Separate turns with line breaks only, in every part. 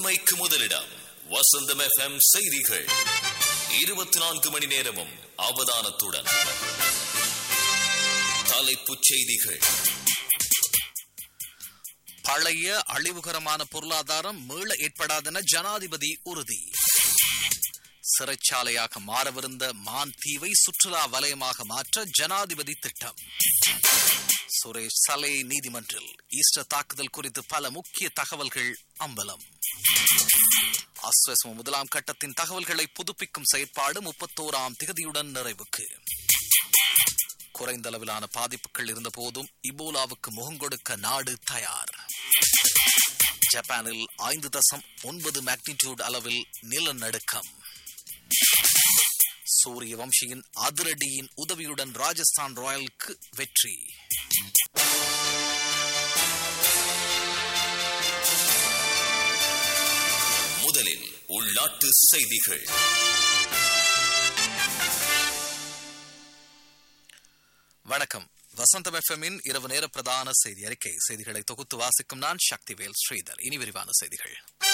உண்மைக்கு முதலிடம் வசந்தம் எஃப்எம் செய்திகள் இருபத்தி நான்கு மணி நேரமும் அவதானத்துடன் தலைப்புச் செய்திகள்
பழைய அழிவுகரமான பொருளாதாரம் மீள ஏற்படாதென ஜனாதிபதி உறுதி சிறைச்சாலையாக மாறவிருந்த மான் தீவை சுற்றுலா வலயமாக மாற்ற ஜனாதிபதி திட்டம் சுரேஷ் சலே நீதிமன்றில் ஈஸ்டர் தாக்குதல் குறித்து பல முக்கிய தகவல்கள் அம்பலம் அஸ்வசம் முதலாம் கட்டத்தின் தகவல்களை புதுப்பிக்கும் செயற்பாடு முப்பத்தோராம் திகதியுடன் நிறைவுக்கு குறைந்த அளவிலான பாதிப்புகள் இருந்த போதும் இபோலாவுக்கு முகங்கொடுக்க நாடு தயார் ஜப்பானில் ஐந்து தசம் ஒன்பது மேக்னிடியூட் அளவில் நிலநடுக்கம் சூரிய வம்சியின் அதிரடியின் உதவியுடன் ராஜஸ்தான் ராயலுக்கு வெற்றி
முதலில் உள்நாட்டு செய்திகள்
வணக்கம் வசந்தம் எஃப்எம்மின் இரவு நேர பிரதான செய்தி அறிக்கை செய்திகளை தொகுத்து வாசிக்கும் நான் சக்திவேல் ஸ்ரீதர் இனி விரிவான செய்திகள்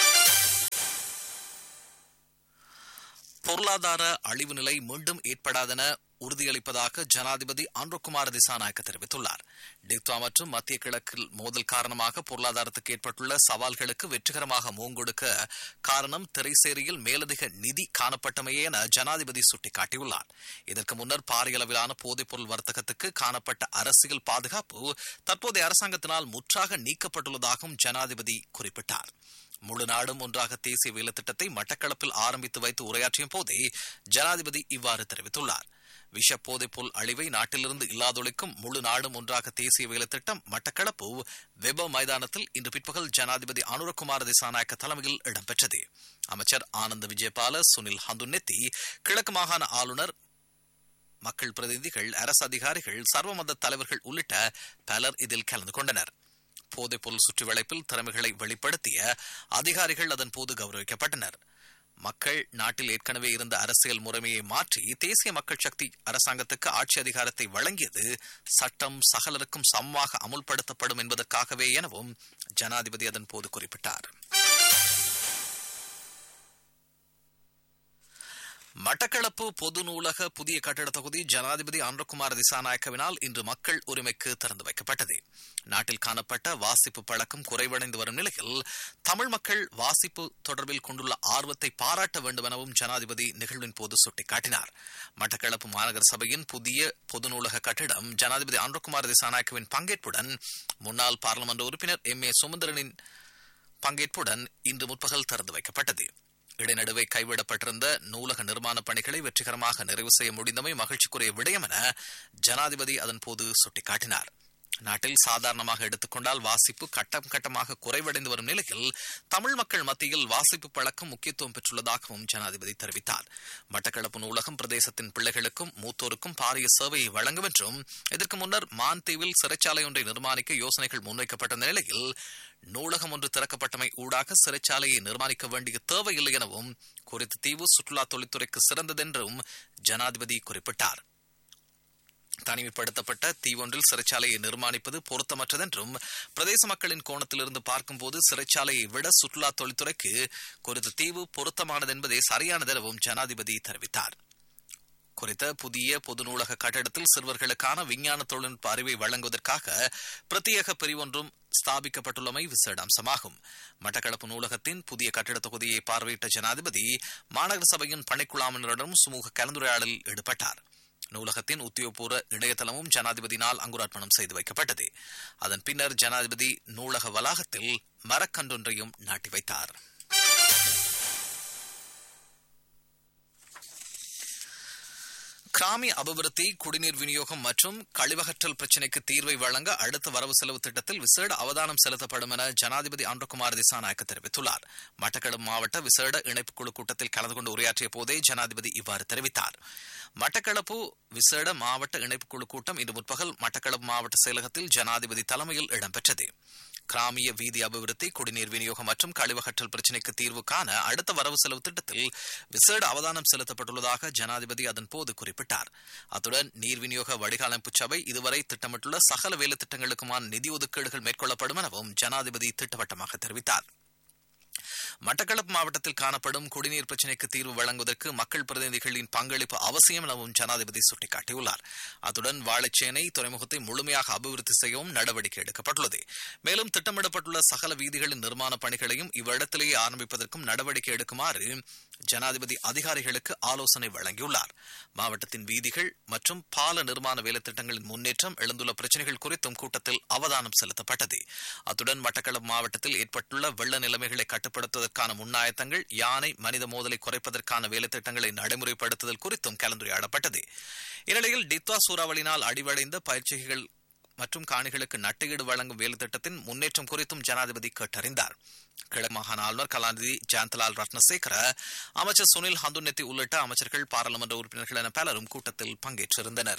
பொருளாதார அழிவு நிலை மீண்டும் ஏற்படாதென உறுதியளிப்பதாக ஜனாதிபதி அன்ருகுமார் திசாநாயக்க தெரிவித்துள்ளார் டிக்வா மற்றும் மத்திய கிழக்கில் மோதல் காரணமாக பொருளாதாரத்துக்கு ஏற்பட்டுள்ள சவால்களுக்கு வெற்றிகரமாக மூங்கொடுக்க காரணம் திரைசேரியில் மேலதிக நிதி காணப்பட்டமையே என ஜனாதிபதி சுட்டிக்காட்டியுள்ளார் இதற்கு முன்னர் பாரிய அளவிலான போதைப்பொருள் வர்த்தகத்துக்கு காணப்பட்ட அரசியல் பாதுகாப்பு தற்போதைய அரசாங்கத்தினால் முற்றாக நீக்கப்பட்டுள்ளதாகவும் ஜனாதிபதி குறிப்பிட்டார் முழு நாடும் ஒன்றாக தேசிய வேலை திட்டத்தை மட்டக்களப்பில் ஆரம்பித்து வைத்து உரையாற்றிய போதே ஜனாதிபதி இவ்வாறு தெரிவித்துள்ளார் விஷ போதைப்பொருள் அழிவை நாட்டிலிருந்து இல்லாதொழிக்கும் முழு நாடும் ஒன்றாக தேசிய வேலை திட்டம் மட்டக்களப்பு வெப மைதானத்தில் இன்று பிற்பகல் ஜனாதிபதி அனுரகுமார் திசாநாயக்க தலைமையில் இடம்பெற்றது அமைச்சர் ஆனந்த விஜயபால சுனில் ஹந்துநெத்தி கிழக்கு மாகாண ஆளுநர் மக்கள் பிரதிநிதிகள் அரசு அதிகாரிகள் சர்வமத தலைவர்கள் உள்ளிட்ட பலர் இதில் கலந்து கொண்டனர் போதைப்பொருள் சுற்றி வளைப்பில் திறமைகளை வெளிப்படுத்திய அதிகாரிகள் அதன் போது கௌரவிக்கப்பட்டனர் மக்கள் நாட்டில் ஏற்கனவே இருந்த அரசியல் முறைமையை மாற்றி தேசிய மக்கள் சக்தி அரசாங்கத்துக்கு ஆட்சி அதிகாரத்தை வழங்கியது சட்டம் சகலருக்கும் சமமாக அமுல்படுத்தப்படும் என்பதற்காகவே எனவும் ஜனாதிபதி அதன் போது குறிப்பிட்டார் மட்டக்களப்பு பொது நூலக புதிய கட்டட தொகுதி ஜனாதிபதி அன்றகுமார் திசாநாயக்கவினால் இன்று மக்கள் உரிமைக்கு திறந்து வைக்கப்பட்டது நாட்டில் காணப்பட்ட வாசிப்பு பழக்கம் குறைவடைந்து வரும் நிலையில் தமிழ் மக்கள் வாசிப்பு தொடர்பில் கொண்டுள்ள ஆர்வத்தை பாராட்ட வேண்டும் எனவும் ஜனாதிபதி நிகழ்வின் போது சுட்டிக்காட்டினார் மட்டக்களப்பு மாநகர சபையின் புதிய பொது நூலக கட்டிடம் ஜனாதிபதி அன்றகுமார் திசாநாயக்கவின் பங்கேற்புடன் முன்னாள் பாராளுமன்ற உறுப்பினர் எம் ஏ சுமந்திரனின் பங்கேற்புடன் இன்று முற்பகல் திறந்து வைக்கப்பட்டது இடைநடுவை கைவிடப்பட்டிருந்த நூலக நிர்மாண பணிகளை வெற்றிகரமாக நிறைவு செய்ய முடிந்தமை மகிழ்ச்சிக்குரிய விடயம் என ஜனாதிபதி அதன் போது சுட்டிக்காட்டினார் நாட்டில் சாதாரணமாக எடுத்துக்கொண்டால் வாசிப்பு கட்டம் கட்டமாக குறைவடைந்து வரும் நிலையில் தமிழ் மக்கள் மத்தியில் வாசிப்பு பழக்கம் முக்கியத்துவம் பெற்றுள்ளதாகவும் ஜனாதிபதி தெரிவித்தார் மட்டக்களப்பு நூலகம் பிரதேசத்தின் பிள்ளைகளுக்கும் மூத்தோருக்கும் பாரிய சேவையை வழங்கும் என்றும் இதற்கு முன்னர் மான் தீவில் சிறைச்சாலை ஒன்றை நிர்மாணிக்க யோசனைகள் முன்வைக்கப்பட்ட நிலையில் நூலகம் ஒன்று திறக்கப்பட்டமை ஊடாக சிறைச்சாலையை நிர்மாணிக்க வேண்டிய தேவையில்லை எனவும் குறித்த தீவு சுற்றுலா தொழில்துறைக்கு சிறந்ததென்றும் ஜனாதிபதி குறிப்பிட்டார் தனிமைப்படுத்தப்பட்ட தீவொன்றில் சிறைச்சாலையை நிர்மாணிப்பது பொருத்தமற்றதென்றும் பிரதேச மக்களின் கோணத்திலிருந்து பார்க்கும்போது சிறைச்சாலையை விட சுற்றுலா தொழில்துறைக்கு குறித்த தீவு பொருத்தமானது என்பதே சரியானதெனவும் ஜனாதிபதி தெரிவித்தார் குறித்த புதிய பொது நூலக கட்டடத்தில் சிறுவர்களுக்கான விஞ்ஞான தொழில்நுட்ப அறிவை வழங்குவதற்காக பிரத்யேக பிரிவொன்றும் ஸ்தாபிக்கப்பட்டுள்ளமை விசேட அம்சமாகும் மட்டக்களப்பு நூலகத்தின் புதிய கட்டிட தொகுதியை பார்வையிட்ட ஜனாதிபதி மாநகர சபையின் பணிக்குழாமினரிடம் சுமூக கலந்துரையாடலில் ஈடுபட்டார் நூலகத்தின் உத்தியோகபூர்வ இணையதளமும் ஜனாதிபதியினால் அங்குரார்ப்பணம் செய்து வைக்கப்பட்டது அதன் பின்னர் ஜனாதிபதி நூலக வளாகத்தில் மரக்கன்றொன்றையும் நாட்டி வைத்தார் கிராமி அபிவிருத்தி குடிநீர் விநியோகம் மற்றும் கழிவகற்றல் பிரச்சினைக்கு தீர்வை வழங்க அடுத்த வரவு செலவு திட்டத்தில் விசேட அவதானம் செலுத்தப்படும் என ஜனாதிபதி அன்றகுமார் திசாநாயக்க தெரிவித்துள்ளார் மட்டக்களப்பு மாவட்ட விசேட இணைப்புக்குழு கூட்டத்தில் கலந்து கொண்டு உரையாற்றிய போதே ஜனாதிபதி இவ்வாறு தெரிவித்தார் மட்டக்களப்பு விசேட மாவட்ட இணைப்புக்குழு கூட்டம் இன்று முற்பகல் மட்டக்களப்பு மாவட்ட செயலகத்தில் ஜனாதிபதி தலைமையில் இடம்பெற்றது கிராமிய வீதி அபிவிருத்தி குடிநீர் விநியோகம் மற்றும் கழிவகற்றல் பிரச்சினைக்கு தீர்வு காண அடுத்த வரவு செலவு திட்டத்தில் விசேட அவதானம் செலுத்தப்பட்டுள்ளதாக ஜனாதிபதி அதன் போது குறிப்பிட்டார் அத்துடன் நீர் விநியோக வடிகாலமைப்பு சபை இதுவரை திட்டமிட்டுள்ள சகல வேலை திட்டங்களுக்குமான நிதி ஒதுக்கீடுகள் மேற்கொள்ளப்படும் எனவும் ஜனாதிபதி திட்டவட்டமாக தெரிவித்தார் மட்டக்களப்பு மாவட்டத்தில் காணப்படும் குடிநீர் பிரச்சினைக்கு தீர்வு வழங்குவதற்கு மக்கள் பிரதிநிதிகளின் பங்களிப்பு அவசியம் எனவும் ஜனாதிபதி சுட்டிக்காட்டியுள்ளார் அத்துடன் வாழைச்சேனை துறைமுகத்தை முழுமையாக அபிவிருத்தி செய்யவும் நடவடிக்கை எடுக்கப்பட்டுள்ளது மேலும் திட்டமிடப்பட்டுள்ள சகல வீதிகளின் நிர்மாண பணிகளையும் இவ்விடத்திலேயே ஆரம்பிப்பதற்கும் நடவடிக்கை எடுக்குமாறு ஜனாதிபதி அதிகாரிகளுக்கு ஆலோசனை வழங்கியுள்ளார் மாவட்டத்தின் வீதிகள் மற்றும் பால நிர்மாண வேலைத்திட்டங்களின் முன்னேற்றம் எழுந்துள்ள பிரச்சினைகள் குறித்தும் கூட்டத்தில் அவதானம் செலுத்தப்பட்டது அத்துடன் மட்டக்களப்பு மாவட்டத்தில் ஏற்பட்டுள்ள வெள்ள நிலைமைகளை கட்டுப்படுத்துவதற்கான முன்னாயத்தங்கள் யானை மனித மோதலை குறைப்பதற்கான வேலைத்திட்டங்களை நடைமுறைப்படுத்துதல் குறித்தும் கலந்துரையாடப்பட்டது இந்நிலையில் டித்வா சூறாவளியினால் அடிவடைந்த பயிற்சிகள் மற்றும் காணிகளுக்கு நட்டுஈடு வழங்கும் வேலைத்திட்டத்தின் முன்னேற்றம் குறித்தும் ஜனாதிபதி கேட்டறிந்தார் கிழக்கு மாகாண ஆளுநர் கலாநிதி ஜாந்தலால் ரத்னசேகர அமைச்சர் சுனில் ஹந்துநெத்தி உள்ளிட்ட அமைச்சர்கள் பாராளுமன்ற உறுப்பினர்கள் என பலரும் கூட்டத்தில் பங்கேற்றிருந்தனர்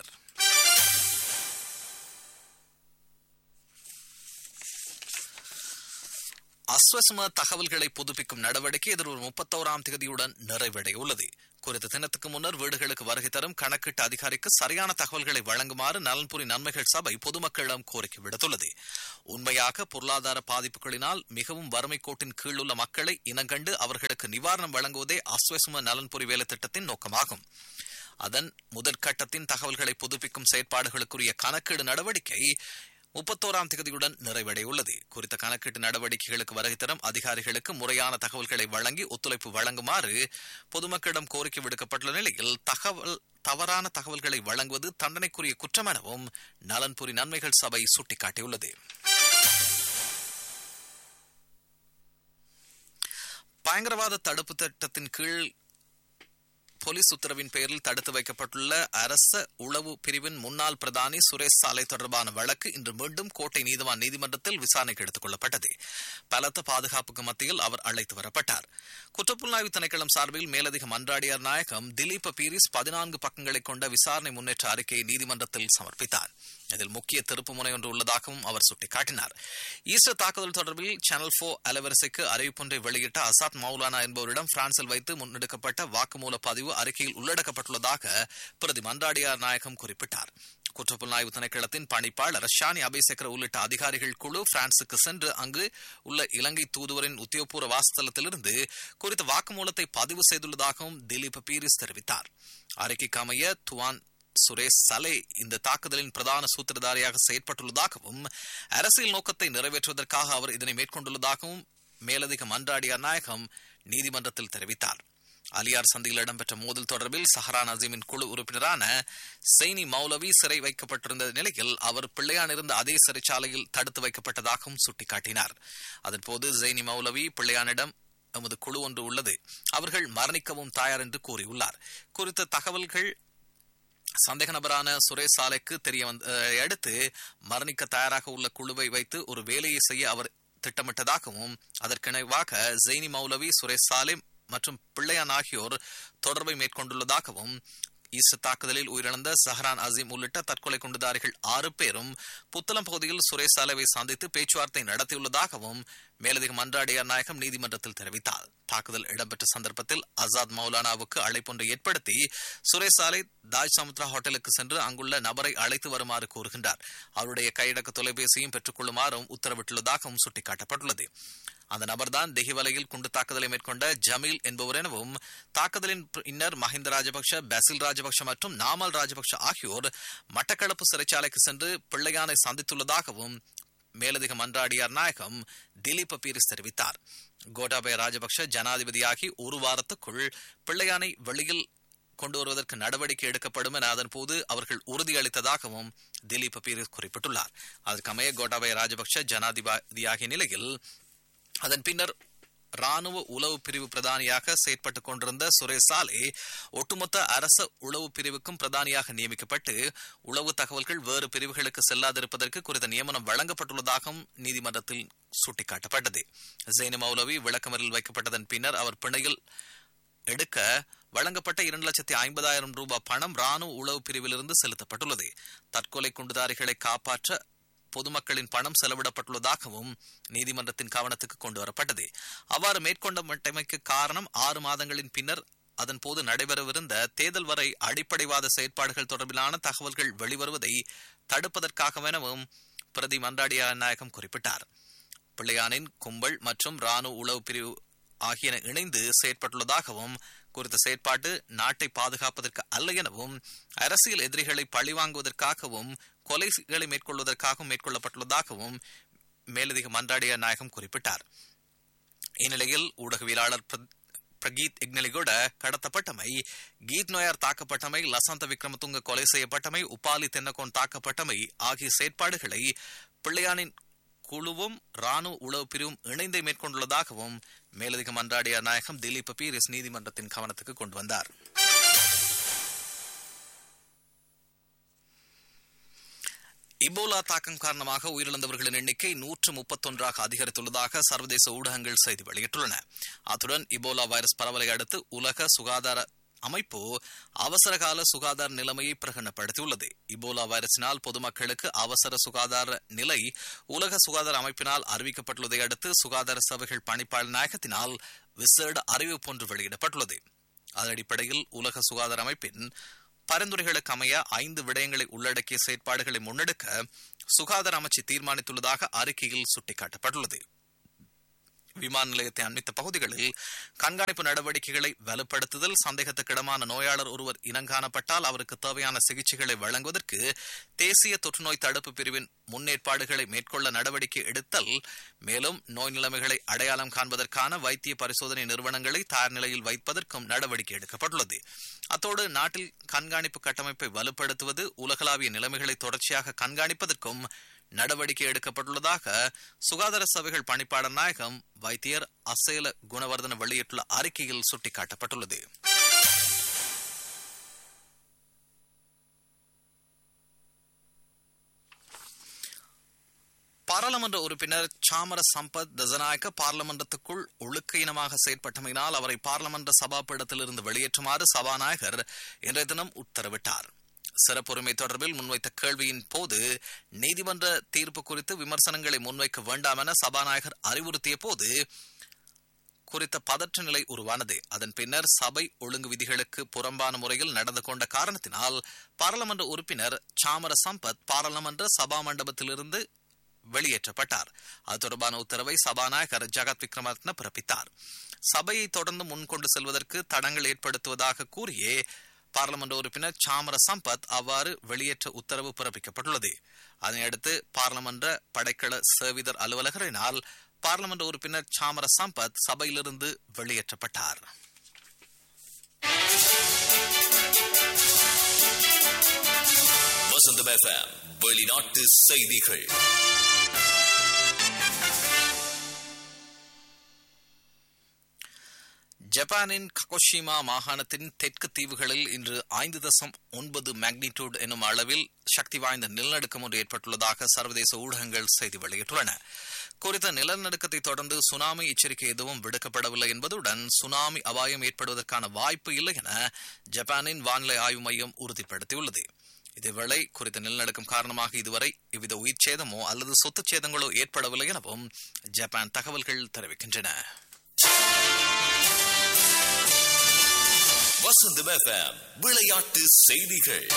அஸ்வசம தகவல்களை புதுப்பிக்கும் நடவடிக்கை எதிர்வரும் முப்பத்தோராம் தேதியுடன் நிறைவடைய உள்ளது குறித்த தினத்துக்கு முன்னர் வீடுகளுக்கு வருகை தரும் கணக்கீட்டு அதிகாரிக்கு சரியான தகவல்களை வழங்குமாறு நலன்புரி நன்மைகள் சபை பொதுமக்களிடம் கோரிக்கை விடுத்துள்ளது உண்மையாக பொருளாதார பாதிப்புகளினால் மிகவும் வறுமை கோட்டின் கீழ் உள்ள மக்களை இனங்கண்டு அவர்களுக்கு நிவாரணம் வழங்குவதே அஸ்வசம நலன்புரி வேலை திட்டத்தின் நோக்கமாகும் அதன் முதற்கட்டத்தின் தகவல்களை புதுப்பிக்கும் செயற்பாடுகளுக்குரிய கணக்கீடு நடவடிக்கை முப்பத்தோராம் தேதியுடன் நிறைவடையுள்ளது குறித்த கணக்கீட்டு நடவடிக்கைகளுக்கு வருகை தரும் அதிகாரிகளுக்கு முறையான தகவல்களை வழங்கி ஒத்துழைப்பு வழங்குமாறு பொதுமக்களிடம் கோரிக்கை விடுக்கப்பட்டுள்ள நிலையில் தகவல் தவறான தகவல்களை வழங்குவது தண்டனைக்குரிய குற்றம் எனவும் நலன்புரி நன்மைகள் சபை சுட்டிக்காட்டியுள்ளது பயங்கரவாத தடுப்பு திட்டத்தின் கீழ் போலீஸ் உத்தரவின் பேரில் தடுத்து வைக்கப்பட்டுள்ள அரச உளவு பிரிவின் முன்னாள் பிரதானி சுரேஷ் சாலை தொடர்பான வழக்கு இன்று மீண்டும் கோட்டை நீதிவான் நீதிமன்றத்தில் விசாரணைக்கு எடுத்துக் கொள்ளப்பட்டது பலத்த பாதுகாப்புக்கு மத்தியில் அவர் அழைத்து வரப்பட்டார் குற்றப்புலனாய்வு திணைக்களம் சார்பில் மேலதிக மன்றாடியார் நாயகம் திலீப பீரிஸ் பதினான்கு பக்கங்களை கொண்ட விசாரணை முன்னேற்ற அறிக்கையை நீதிமன்றத்தில் சமர்ப்பித்தார் இதில் முக்கிய திருப்பு முனை ஒன்று உள்ளதாகவும் அவர் சுட்டிக்காட்டினார் ஈஸ்டர் தாக்குதல் தொடர்பில் சேனல் போ அலவரிசைக்கு அறிவிப்பொன்றை வெளியிட்ட அசாத் மௌலானா என்பவரிடம் பிரான்சில் வைத்து முன்னெடுக்கப்பட்ட வாக்குமூல பதிவு அறிக்கையில் உள்ளடக்கப்பட்டுள்ளதாக பிரதி மன்றாடியார் நாயகம் குறிப்பிட்டார் குற்றப்புலனாய்வு திணைக்களத்தின் பணிப்பாளர் ஷானி அபேசக்கர் உள்ளிட்ட அதிகாரிகள் குழு பிரான்சுக்கு சென்று அங்கு உள்ள இலங்கை தூதுவரின் உத்தியோகபூர்வ வாசத்தலத்திலிருந்து குறித்த வாக்குமூலத்தை பதிவு செய்துள்ளதாகவும் திலீப் பீரிஸ் தெரிவித்தார் அறிக்கைக்கு அமைய துவான் சுரேஷ் சலே இந்த தாக்குதலின் பிரதான சூத்திரதாரியாக செயற்பட்டுள்ளதாகவும் அரசியல் நோக்கத்தை நிறைவேற்றுவதற்காக அவர் இதனை மேற்கொண்டுள்ளதாகவும் மேலதிக மன்றாடியார் நாயகம் நீதிமன்றத்தில் தெரிவித்தார் அலியார் சந்தியில் இடம்பெற்ற மோதல் தொடர்பில் சஹரான் அசீமின் குழு உறுப்பினரான செய்னி மௌலவி சிறை வைக்கப்பட்டிருந்த நிலையில் அவர் பிள்ளையான் இருந்த அதே சிறைச்சாலையில் தடுத்து வைக்கப்பட்டதாகவும் சுட்டிக்காட்டினார் அதன்போது ஜெய்னி மௌலவி பிள்ளையானிடம் எமது குழு ஒன்று உள்ளது அவர்கள் மரணிக்கவும் தயார் என்று கூறியுள்ளார் குறித்த தகவல்கள் சந்தேக நபரான சுரேஷ் சாலைக்கு தெரிய வந்த அடுத்து மரணிக்க தயாராக உள்ள குழுவை வைத்து ஒரு வேலையை செய்ய அவர் திட்டமிட்டதாகவும் அதற்கிணைவாக ஜெய்னி மௌலவி சுரேஷ் சாலை மற்றும் பிள்ளையான் ஆகியோர் தொடர்பை மேற்கொண்டுள்ளதாகவும் ஈஸ்டர் தாக்குதலில் உயிரிழந்த சஹரான் அசீம் உள்ளிட்ட தற்கொலை குண்டுதாரிகள் ஆறு பேரும் புத்தளம் பகுதியில் சுரேஷ் சாலைவை சந்தித்து பேச்சுவார்த்தை நடத்தியுள்ளதாகவும் மேலதிக மன்றாடியார் நாயகம் நீதிமன்றத்தில் தெரிவித்தார் தாக்குதல் இடம்பெற்ற சந்தர்ப்பத்தில் அசாத் மௌலானாவுக்கு அழைப்பொன்றை ஏற்படுத்தி சுரேஷ் சாலை தாஜ் சமுத்ரா ஹோட்டலுக்கு சென்று அங்குள்ள நபரை அழைத்து வருமாறு கூறுகின்றார் அவருடைய கையடக்க தொலைபேசியும் பெற்றுக் கொள்ளுமாறும் உத்தரவிட்டுள்ளதாகவும் சுட்டிக்காட்டப்பட்டுள்ளது அந்த நபர்தான் தெஹிவலையில் குண்டு தாக்குதலை மேற்கொண்ட ஜமீல் என்பவர் எனவும் தாக்குதலின் பின்னர் மஹிந்த ராஜபக்ஷ பசில் ராஜபக்ஷ மற்றும் நாமல் ராஜபக்ஷ ஆகியோர் மட்டக்களப்பு சிறைச்சாலைக்கு சென்று பிள்ளையானை சந்தித்துள்ளதாகவும் மேலதிக மன்றாடியார் நாயகம் திலீப் பீரிஸ் தெரிவித்தார் கோட்டாபய ராஜபக்ஷ ஜனாதிபதியாகி ஒரு வாரத்துக்குள் பிள்ளையானை வெளியில் கொண்டு வருவதற்கு நடவடிக்கை எடுக்கப்படும் என அதன்போது அவர்கள் உறுதியளித்ததாகவும் திலீப் பீரிஸ் குறிப்பிட்டுள்ளார் அதற்கமைய கோட்டாபய ராஜபக்ஷ ஜனாதிபதியாகிய நிலையில் அதன் பின்னர் ராணுவ உளவு பிரிவு பிரதானியாக செயற்பட்டுக் கொண்டிருந்த சுரேஷ் சாலே ஒட்டுமொத்த அரச உளவு பிரிவுக்கும் பிரதானியாக நியமிக்கப்பட்டு உளவு தகவல்கள் வேறு பிரிவுகளுக்கு செல்லாதிருப்பதற்கு குறித்த நியமனம் வழங்கப்பட்டுள்ளதாகவும் நீதிமன்றத்தில் சுட்டிக்காட்டப்பட்டது ஜெயினி மௌலவி விளக்கமறில் வைக்கப்பட்டதன் பின்னர் அவர் பிணையில் எடுக்க வழங்கப்பட்ட இரண்டு லட்சத்தி ஐம்பதாயிரம் ரூபாய் பணம் ராணுவ உளவு பிரிவிலிருந்து செலுத்தப்பட்டுள்ளது தற்கொலை குண்டுதாரிகளை காப்பாற்ற பொதுமக்களின் பணம் செலவிடப்பட்டுள்ளதாகவும் நீதிமன்றத்தின் கவனத்துக்கு கொண்டு வரப்பட்டது அவ்வாறு மேற்கொண்ட மட்டமைக்கு காரணம் ஆறு மாதங்களின் பின்னர் அதன் போது நடைபெறவிருந்த தேர்தல் வரை அடிப்படைவாத செயற்பாடுகள் தொடர்பிலான தகவல்கள் வெளிவருவதை தடுப்பதற்காகவெனவும் பிரதி மன்றாடியார் நாயகம் குறிப்பிட்டார் பிள்ளையானின் கும்பல் மற்றும் ராணுவ உளவு பிரிவு ஆகியன இணைந்து செயற்பட்டுள்ளதாகவும் குறித்த செயற்பாடு நாட்டை பாதுகாப்பதற்கு அல்ல எனவும் அரசியல் எதிரிகளை பழிவாங்குவதற்காகவும் கொலைகளை மேற்கொள்வதற்காகவும் மேற்கொள்ளப்பட்டுள்ளதாகவும் மேலதிக மன்றாடிய நாயகம் குறிப்பிட்டார் இந்நிலையில் ஊடகவியலாளர் பிரகீத் இக்னலிகோட கடத்தப்பட்டமை கீத் நோயார் தாக்கப்பட்டமை லசந்த விக்ரமதுங்க கொலை செய்யப்பட்டமை உபாலி தென்னகோன் தாக்கப்பட்டமை ஆகிய செயற்பாடுகளை பிள்ளையானின் குழுவும் ராணுவ உளவு பிரிவும் இணைந்தே மேற்கொண்டுள்ளதாகவும் மேலதிக மன்றாடிய நாயகம் திலீப் பீரிஸ் நீதிமன்றத்தின் கவனத்துக்கு கொண்டு வந்தார் இபோலா தாக்கம் காரணமாக உயிரிழந்தவர்களின் எண்ணிக்கை நூற்று முப்பத்தொன்றாக அதிகரித்துள்ளதாக சர்வதேச ஊடகங்கள் செய்தி வெளியிட்டுள்ளன அத்துடன் இபோலா வைரஸ் பரவலை அடுத்து உலக சுகாதார அமைப்பு அவசரகால சுகாதார நிலைமையை பிரகடனப்படுத்தியுள்ளது இபோலா வைரஸினால் பொதுமக்களுக்கு அவசர சுகாதார நிலை உலக சுகாதார அமைப்பினால் அறிவிக்கப்பட்டுள்ளதை அடுத்து சுகாதார சபைகள் பணிப்பாளர் நாயகத்தினால் விசேட அறிவிப்பு ஒன்று வெளியிடப்பட்டுள்ளது அதன் அடிப்படையில் உலக சுகாதார அமைப்பின் பரிந்துரைகளுக்கு அமைய ஐந்து விடயங்களை உள்ளடக்கிய செயற்பாடுகளை முன்னெடுக்க சுகாதார அமைச்சு தீர்மானித்துள்ளதாக அறிக்கையில் சுட்டிக்காட்டப்பட்டுள்ளது விமான நிலையத்தை அண்மித்த பகுதிகளில் கண்காணிப்பு நடவடிக்கைகளை வலுப்படுத்துதல் சந்தேகத்துக்கிடமான நோயாளர் ஒருவர் இனங்காணப்பட்டால் அவருக்கு தேவையான சிகிச்சைகளை வழங்குவதற்கு தேசிய தொற்றுநோய் தடுப்பு பிரிவின் முன்னேற்பாடுகளை மேற்கொள்ள நடவடிக்கை எடுத்தல் மேலும் நோய் நிலைமைகளை அடையாளம் காண்பதற்கான வைத்திய பரிசோதனை நிறுவனங்களை தயார் நிலையில் வைப்பதற்கும் நடவடிக்கை எடுக்கப்பட்டுள்ளது அத்தோடு நாட்டில் கண்காணிப்பு கட்டமைப்பை வலுப்படுத்துவது உலகளாவிய நிலைமைகளை தொடர்ச்சியாக கண்காணிப்பதற்கும் நடவடிக்கை எடுக்கப்பட்டுள்ளதாக சுகாதார சபைகள் பணிப்பாளர் நாயகம் வைத்தியர் அசேல குணவர்தன வெளியிட்டுள்ள அறிக்கையில் சுட்டிக்காட்டப்பட்டுள்ளது பாராளுமன்ற உறுப்பினர் சாமர சம்பத் தசநாயக்க பார்லமெண்டத்துக்குள் ஒழுக்க இனமாக செயற்பட்டமையினால் அவரை பார்லமென்ற சபாபீடத்திலிருந்து வெளியேற்றுமாறு சபாநாயகர் இன்றைய தினம் உத்தரவிட்டார் சிறப்புரிமை தொடர்பில் முன்வைத்த கேள்வியின் போது நீதிமன்ற தீர்ப்பு குறித்து விமர்சனங்களை முன்வைக்க வேண்டாம் என சபாநாயகர் அறிவுறுத்திய போது குறித்த பதற்ற நிலை உருவானது அதன் பின்னர் சபை ஒழுங்கு விதிகளுக்கு புறம்பான முறையில் நடந்து கொண்ட காரணத்தினால் பாராளுமன்ற உறுப்பினர் சாமர சம்பத் பாராளுமன்ற சபா மண்டபத்திலிருந்து வெளியேற்றப்பட்டார் அது தொடர்பான உத்தரவை சபாநாயகர் ஜகத் விக்ரமரத்ன பிறப்பித்தார் சபையை தொடர்ந்து முன்கொண்டு செல்வதற்கு தடங்கள் ஏற்படுத்துவதாக கூறியே பார்லமெண்ட் உறுப்பினர் சாமர சம்பத் அவ்வாறு வெளியேற்ற உத்தரவு பிறப்பிக்கப்பட்டுள்ளது அதனையடுத்து பார்லமென்ற படைக்கல சேவிதர் அலுவலகரினால் பார்லமெண்ட் உறுப்பினர் சாமர சம்பத் சபையிலிருந்து வெளியேற்றப்பட்டார்
வசந்தம் எஃப்எம் வெளிநாட்டு செய்திகள்
ஜப்பானின் ககோஷிமா மாகாணத்தின் தெற்கு தீவுகளில் இன்று ஐந்து தசம் ஒன்பது மேக்னிடியூட் எனும் அளவில் சக்தி வாய்ந்த நிலநடுக்கம் ஒன்று ஏற்பட்டுள்ளதாக சர்வதேச ஊடகங்கள் செய்தி வெளியிட்டுள்ளன குறித்த நிலநடுக்கத்தை தொடர்ந்து சுனாமி எச்சரிக்கை எதுவும் விடுக்கப்படவில்லை என்பதுடன் சுனாமி அபாயம் ஏற்படுவதற்கான வாய்ப்பு இல்லை என ஜப்பானின் வானிலை ஆய்வு மையம் உறுதிப்படுத்தியுள்ளது இதேவேளை குறித்த நிலநடுக்கம் காரணமாக இதுவரை இவ்வித உயிர் சேதமோ அல்லது சொத்து சேதங்களோ ஏற்படவில்லை எனவும் ஜப்பான் தகவல்கள் தெரிவிக்கின்றன
வசந்தம் எஃப்எம் விளையாட்டு செய்திகள்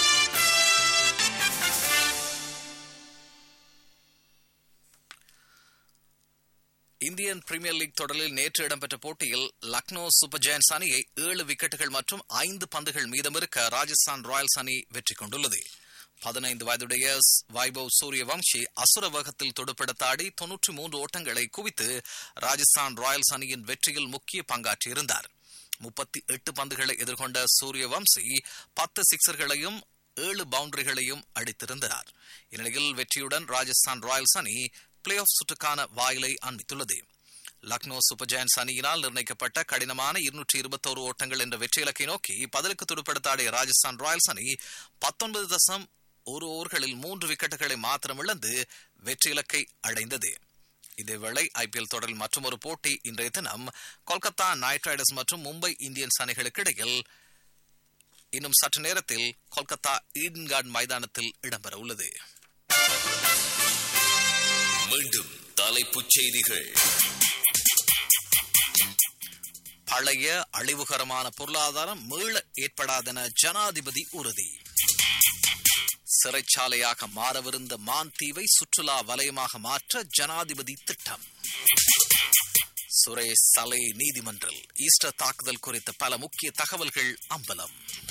இந்தியன் பிரீமியர் லீக் தொடரில் நேற்று இடம்பெற்ற போட்டியில் லக்னோ சூப்பர் ஜெயன்ஸ் அணியை ஏழு விக்கெட்டுகள் மற்றும் ஐந்து பந்துகள் மீதமிருக்க ராஜஸ்தான் ராயல்ஸ் அணி வெற்றி கொண்டுள்ளது பதினைந்து வயதுடைய வைபவ் சூரியவம்சி அசுர வேகத்தில் துடுப்படுத்தாடி தொன்னூற்றி மூன்று ஓட்டங்களை குவித்து ராஜஸ்தான் ராயல்ஸ் அணியின் வெற்றியில் முக்கிய பங்காற்றியிருந்தார் முப்பத்தி எட்டு பந்துகளை எதிர்கொண்ட சூரியவம்சி பத்து சிக்சர்களையும் ஏழு பவுண்டரிகளையும் அடித்திருந்தார் இந்நிலையில் வெற்றியுடன் ராஜஸ்தான் ராயல்ஸ் அணி பிளே ஆஃப் சுற்றுக்கான வாயிலை அண்மித்துள்ளது லக்னோ சூப்பர் ஜெயன்ஸ் அணியினால் நிர்ணயிக்கப்பட்ட கடினமான இருநூற்றி இருபத்தோரு ஓட்டங்கள் என்ற வெற்றி இலக்கை நோக்கி பதிலுக்கு துடுப்படுத்தாடிய ராஜஸ்தான் ராயல்ஸ் அணி பத்தொன்பது தசம் ஒரு ஓவர்களில் மூன்று விக்கெட்டுகளை மாத்திரம் இழந்து வெற்றி இலக்கை அடைந்தது இதேவேளை ஐபிஎல் தொடரில் மற்றொரு போட்டி இன்றைய தினம் கொல்கத்தா நைட் ரைடர்ஸ் மற்றும் மும்பை இந்தியன்ஸ் அணிகளுக்கு இடையில் இன்னும் சற்று நேரத்தில் கொல்கத்தா ஈடன் கார்டன் மைதானத்தில் இடம்பெற உள்ளது
மீண்டும் தலைப்புச் செய்திகள்
பழைய அழிவுகரமான பொருளாதாரம் மீள ஏற்படாதென ஜனாதிபதி உறுதி சிறைச்சாலையாக மாறவிருந்த மான் தீவை சுற்றுலா வலயமாக மாற்ற ஜனாதிபதி திட்டம் சுரேஷ் சலை நீதிமன்றில் ஈஸ்டர் தாக்குதல் குறித்த பல முக்கிய தகவல்கள் அம்பலம்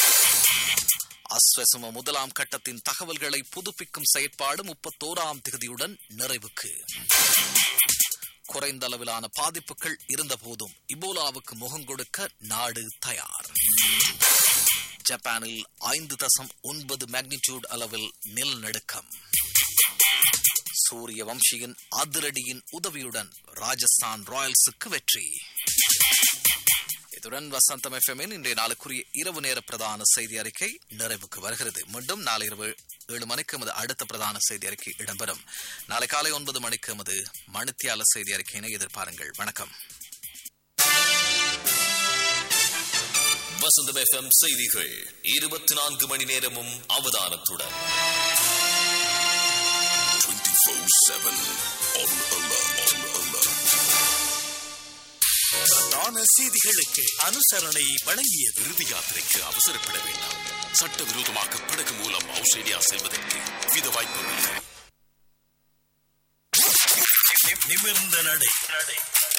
அஸ்வசம முதலாம் கட்டத்தின் தகவல்களை புதுப்பிக்கும் செயற்பாடு முப்பத்தோராம் திகதியுடன் நிறைவுக்கு குறைந்த அளவிலான பாதிப்புகள் இருந்தபோதும் இபோலாவுக்கு முகம் கொடுக்க நாடு தயார் ஜப்பானில் ஐந்து தசம் ஒன்பது மேக்னிடியூட் அளவில் நிலநடுக்கம் சூரிய வம்சியின் அதிரடியின் உதவியுடன் ராஜஸ்தான் ராயல்ஸுக்கு வெற்றி இத்துடன் வசந்தம் எஃப்எம்மின் இன்றைய நாளுக்குரிய இரவு நேர பிரதான செய்தி அறிக்கை நிறைவுக்கு வருகிறது மீண்டும் நாளை இரவு ஏழு மணிக்கு எமது அடுத்த பிரதான செய்தி அறிக்கை இடம்பெறும் நாளை காலை ஒன்பது மணிக்கு எமது மணித்தியால செய்தி அறிக்கையினை எதிர்பாருங்கள் வணக்கம்
வசந்தம் எஃப்எம் செய்திகள் இருபத்தி நான்கு மணி நேரமும் அவதானத்துடன்
24-7 on alert. On alert.
பிரதான செய்திகளுக்கு அனுசரணை வழங்கியது
இறுதி யாத்திரைக்கு அவசரப்பட வேண்டாம் சட்டவிரோதமாக படகு மூலம் ஆஸ்திரேலியா செல்வதற்கு வித வாய்ப்புகள்
நிமிர்ந்த நடை